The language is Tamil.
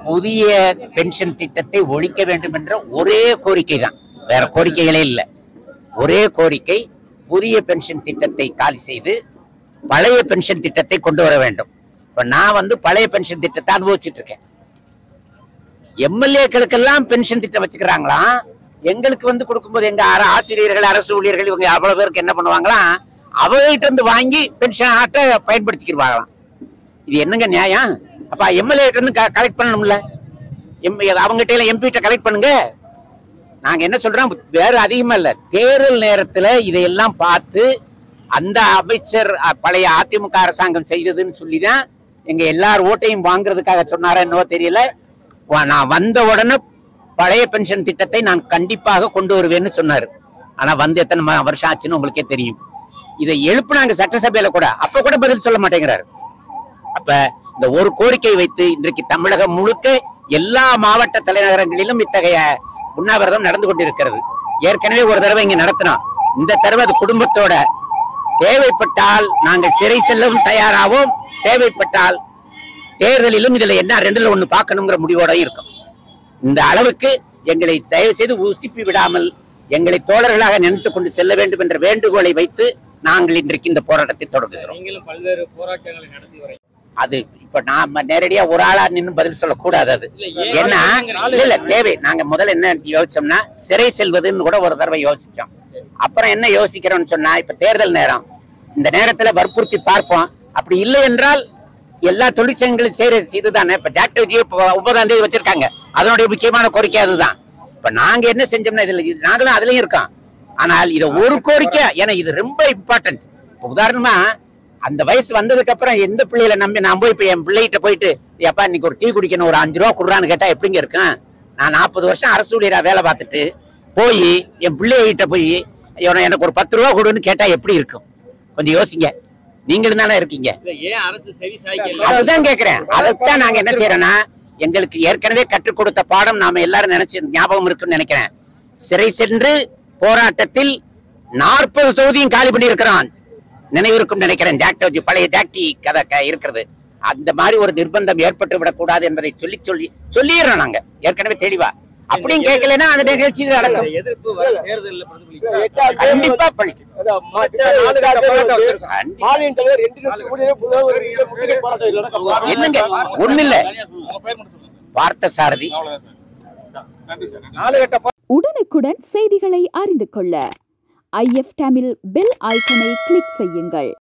புதிய பென்ஷன் திட்டத்தை ஒழிக்க வேண்டும் என்ற ஒரே கோரிக்கை தான் வேற கோரிக்கைகளே இல்லை ஒரே கோரிக்கை புதிய பென்ஷன் திட்டத்தை காலி செய்து பழைய பென்ஷன் திட்டத்தை கொண்டு வர வேண்டும் இப்ப நான் வந்து பழைய பென்ஷன் திட்டத்தை அனுபவிச்சுட்டு இருக்கேன் எம்எல்ஏக்களுக்கெல்லாம் பென்ஷன் திட்டம் வச்சுக்கிறாங்களாம் எங்களுக்கு வந்து கொடுக்கும்போது எங்க அர- ஆசிரியர்கள் அரசு ஊழியர்கள் இவங்க அவ்வளவு பேருக்கு என்ன பண்ணுவாங்களாம் அவங்ககிட்ட இருந்து வாங்கி பென்ஷன் ஆட்டை பயன்படுத்திக்கிடுவாங்களாம் இது என்னங்க நியாயம் அப்ப எம்எல்ஏ இருந்து கலெக்ட் பண்ணணும்ல எம் அவங்ககிட்ட எம்பிட்ட கலெக்ட் பண்ணுங்க நாங்க என்ன சொல்றோம் வேற அதிகமா இல்ல தேர்தல் நேரத்துல இதையெல்லாம் பார்த்து அந்த அமைச்சர் அ, பழைய அதிமுக அரசாங்கம் செய்ததுன்னு சொல்லிதான் எங்க எல்லார் ஓட்டையும் வாங்குறதுக்காக சொன்னாரா என்னவோ தெரியல வா- நான் வந்த உடனே பழைய பென்ஷன் திட்டத்தை நான் கண்டிப்பாக கொண்டு வருவேன்னு சொன்னாரு ஆனா வந்து எத்தனை ம- வருஷம் ஆச்சுன்னு உங்களுக்கே தெரியும் இதை எழுப்புனாங்க சட்டசபையில கூட அப்ப கூட பதில் சொல்ல மாட்டேங்கிறாரு அப்ப இந்த ஒரு கோரிக்கை வைத்து இன்றைக்கு தமிழகம் முழுக்க எல்லா மாவட்ட தலைநகரங்களிலும் இத்தகைய உண்ணாவிரதம் நடந்து கொண்டிருக்கிறது ஏற்கனவே ஒரு தடவை இங்க நடத்தினோம் இந்த தடவை அது குடும்பத்தோட தேவைப்பட்டால் நாங்கள் சிறை செல்லவும் தயாராகவும் தேவைப்பட்டால் தேர்தலிலும் இதுல என்ன ரெண்டுல ஒண்ணு பார்க்கணுங்கிற முடிவோட இருக்கும் இந்த அளவுக்கு எங்களை தயவு செய்து உசிப்பி விடாமல் எங்களை தோழர்களாக நினைத்துக் கொண்டு செல்ல வேண்டும் என்ற வேண்டுகோளை வைத்து நாங்கள் இன்றைக்கு இந்த போராட்டத்தை தொடங்குகிறோம் நீங்களும் பல்வேறு போராட்டங்களை நடத்தி வரீங்க அது இப்ப நாம நேரடியா ஒரு ஆளா நின்னு பதில் சொல்லக்கூடாது அது இல்ல ஏன் ஏன்னா நாலு இல்ல இல்ல தேவை நாங்க முதல்ல என்ன யோசிச்சோம்னா சிறை செல்வதுன்னு கூட ஒரு தடவை யோசிச்சோம் அப்புறம் என்ன யோசிக்கிறோம்னு சொன்னா இப்ப தேர்தல் நேரம் இந்த நேரத்துல வற்புறுத்தி பார்ப்போம் அப்படி இல்லை என்றால் எல்லா தொழிற்சங்கங்களும் செய்யற இதுதானே இப்ப டாக்டர் விஜய் இப்ப ஒன்பதாம் தேதி வச்சிருக்காங்க அதனுடைய முக்கியமான கோரிக்கை அதுதான் இப்ப நாங்க என்ன செஞ்சோம்னா இதுல இது- நாங்களும் அதுலயும் இருக்கோம் ஆனால் இத ஒரு கோரிக்கை ஏன்னா இது ரொம்ப இம்பார்ட்டன்ட் உதாரணமா அந்த வயசு வந்ததுக்கு அப்புறம் எந்த பிள்ளைகளை நம்பி நான் போய் இப்ப என் பிள்ளைகிட்ட போயிட்டு எப்பா இன்னைக்கு ஒரு டீ குடிக்கணும் ஒரு அஞ்சு ரூபா குடுறான்னு கேட்டா எப்படிங்க இருக்கும் நான் நாற்பது வருஷம் அரசு ஊழியரா வேலை பார்த்துட்டு போய் என் பிள்ளைகிட்ட போய் இவனை எனக்கு ஒரு பத்து ரூபா கொடுன்னு கேட்டா எப்படி இருக்கும் கொஞ்சம் யோசிங்க நீங்களும் தானே இருக்கீங்க இல்ல ஏன் அரசு செவி சாய்க்கல அதுதான் கேக்குறேன் அதைத்தான் நாங்க என்ன செய்யறோம்னா எங்களுக்கு ஏற்கனவே கற்றுக் கொடுத்த பாடம் நாம எல்லாரும் நினைச்சு ஞாபகம் இருக்குன்னு நினைக்கிறேன் சிறை சென்று போராட்டத்தில் நாற்பது தொகுதியும் காலி பண்ணி இருக்கிறான் நினைவிருக்கும் நினைக்கிறேன் ஜாக்டோஜி பழைய ஜாக்டி கதை க- இருக்கிறது அந்த மாதிரி ஒரு நிர்பந்தம் ஏற்பட்டு விடக்கூடாது என்பதை சொல்லி சொல்லி சொல்லிடுறோம் நாங்க ஏற்கனவே தெளிவா அப்படியும் கேட்கலன்னா அந்த நிகழ்ச்சி நடக்கும் எதிர்ப்பு வர தேர்தலில் பிரதிபலிக்கும் கண்டிப்பா பழிக்கும் நாலு கட்ட போராட்டம் வச்சிருக்கோம். கண்டிப்பா. மாநில தலைவர் ரெண்டு லட்சம் கோடி ரூபாய் முதல்வர் முற்றுகை போராட்டம் இல்லைன்னா கஷ்டம். என்னங்க ஒண்ணு இல்ல பார்த்த சாரதி நாலு கட்ட உடனுக்குடன் செய்திகளை அறிந்து கொள்ள ஐஎஃப் தமிழ் பெல் ஐக்கனை கிளிக் செய்யுங்கள்